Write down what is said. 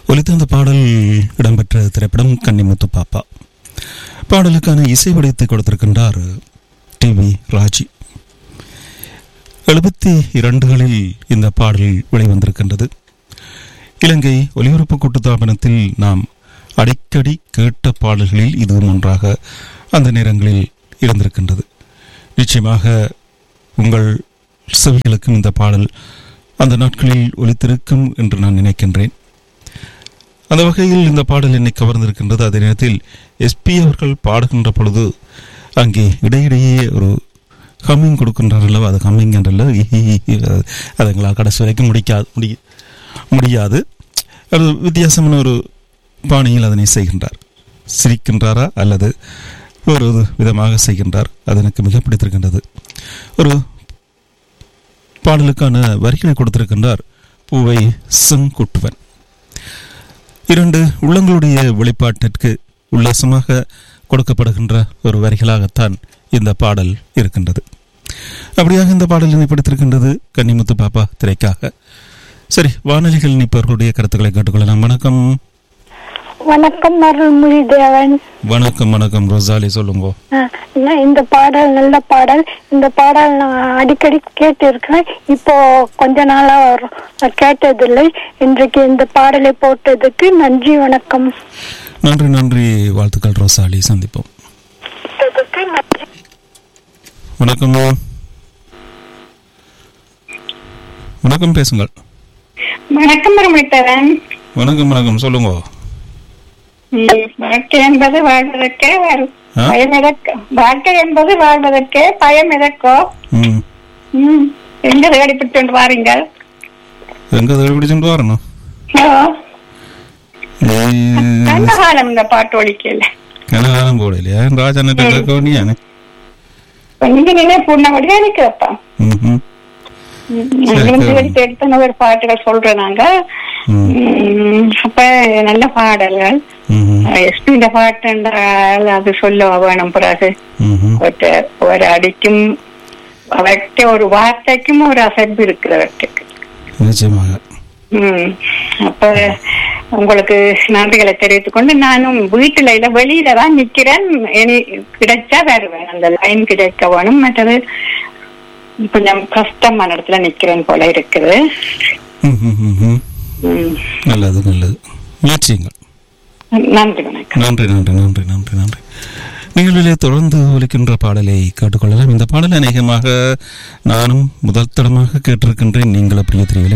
ஒலித்த அந்த பாடல் இடம்பெற்ற திரைப்படம் கன்னிமுத்து பாப்பா பாடலுக்கான இசை வடித்து கொடுத்திருக்கின்றார் டி வி ராஜி எழுபத்தி இரண்டுகளில் இந்த பாடல் வெளிவந்திருக்கின்றது இலங்கை ஒலிபரப்பு கூட்டுத்தாபனத்தில் நாம் அடிக்கடி கேட்ட பாடல்களில் இதுவும் ஒன்றாக அந்த நேரங்களில் இருந்திருக்கின்றது நிச்சயமாக உங்கள் செவிகளுக்கும் இந்த பாடல் அந்த நாட்களில் ஒலித்திருக்கும் என்று நான் நினைக்கின்றேன் அந்த வகையில் இந்த பாடல் என்னை கவர்ந்திருக்கின்றது அதே நேரத்தில் எஸ்பி அவர்கள் பாடுகின்ற பொழுது அங்கே இடையிடையே ஒரு ஹம்மிங் கொடுக்கின்றார்களோ அது ஹம்மிங் என்றல்ல அது எங்களால் கடைசி வரைக்கும் முடிக்காது முடி முடியாது அது வித்தியாசமான ஒரு பாணியில் அதனை செய்கின்றார் சிரிக்கின்றாரா அல்லது ஒரு விதமாக செய்கின்றார் அது எனக்கு மிக பிடித்திருக்கின்றது ஒரு பாடலுக்கான வரிகளை கொடுத்திருக்கின்றார் பூவை செங்குட்டுவன் இரண்டு உள்ளங்களுடைய வெளிப்பாட்டிற்கு உல்லாசமாக கொடுக்கப்படுகின்ற ஒரு வரிகளாகத்தான் இந்த பாடல் இருக்கின்றது அப்படியாக இந்த பாடல் என்னை பிடித்திருக்கின்றது கன்னிமுத்து பாப்பா திரைக்காக சரி வானொலிகள் நிற்பவர்களுடைய கருத்துக்களை கேட்டுக்கொள்ளலாம் வணக்கம் வணக்கம் அருள்மொழி தேவன் வணக்கம் வணக்கம் ரோசாலி சொல்லுங்க அஹ், நான் இந்த பாடல் நல்ல பாடல் இந்த பாடல் நான் அடிக்கடி கேட்டு இருக்கிறேன் இப்போ கொஞ்ச நாளா ஒரு- கேட்டதில்லை இன்றைக்கு இந்த பாடலை போட்டதுக்கு நன்றி வணக்கம் நன்றி நன்றி வாழ்த்துக்கள் ரோசாலி சந்திப்போம் வணக்கம் வணக்கம் பேசுங்கள் வணக்கம் பெருமித்தவன் வணக்கம் வணக்கம் சொல்லுங்க வாழ்க்கை என்பது வாழ்வதற்கே வரும் ஆ? பயம் எதற்கு வாழ்க்கை என்பது வாழ்வதற்கே பயம் எதற்கோ ம் ம், எங்க தேடிப்பிட்டு வாருங்கள் எங்க தேடி பிடிச்சுட்டு வரணும் ஓ, ஏய், நல்ல காலம் இந்த பாட்டு ஒழிக்கல கனகாலம் போடலையா ராஜா நட்ட கேட்கவனியானே நீங்க நினைப்பு உண்ணபடியா எனக்கு வைப்பேன் ம் நாங்களும் தேடி தேடி ஒரு பாட்டுகள் சொல்றோம் நாங்க ம் ம், அப்ப நல்ல பாடல்கள் ம் எஸ்பி இந்த பாட்டு என்றால் அது சொல்ல வேணும் பிறகு ம் ஒரு ஒரு அடிக்கும் அவர்கிட்ட ஒரு வார்த்தைக்கும் ஒரு அசைப்பு இருக்குது அவர்கிட்ட நிச்சயமாக ம் அப்ப உங்களுக்கு நன்றிகளை தெரிவித்துக் கொண்டு நானும் வீட்டுல இல்ல வெளியில தான் நிக்கிறேன் இனி கிடைச்சா வருவேன் அந்த லைன் கிடைக்க வேணும் மற்றது கொஞ்சம் கஷ்டமான இடத்துல நிக்கிறேன் போல இருக்குது ம் ம் ம் ம் ம். நல்லது நல்லது முயற்சியுங்கள் நன்றி வணக்கம் நன்றி நன்றி நன்றி நன்றி நன்றி நிகழ்விலே தொடர்ந்து ஒலிக்கின்ற பாடலை கேட்டுக்கொள்ளலாம் இந்த பாடல் அநேகமாக நானும் முதல் தடமாக கேட்டிருக்கின்றேன் நீங்கள் அப்படியே தெரியவில்லை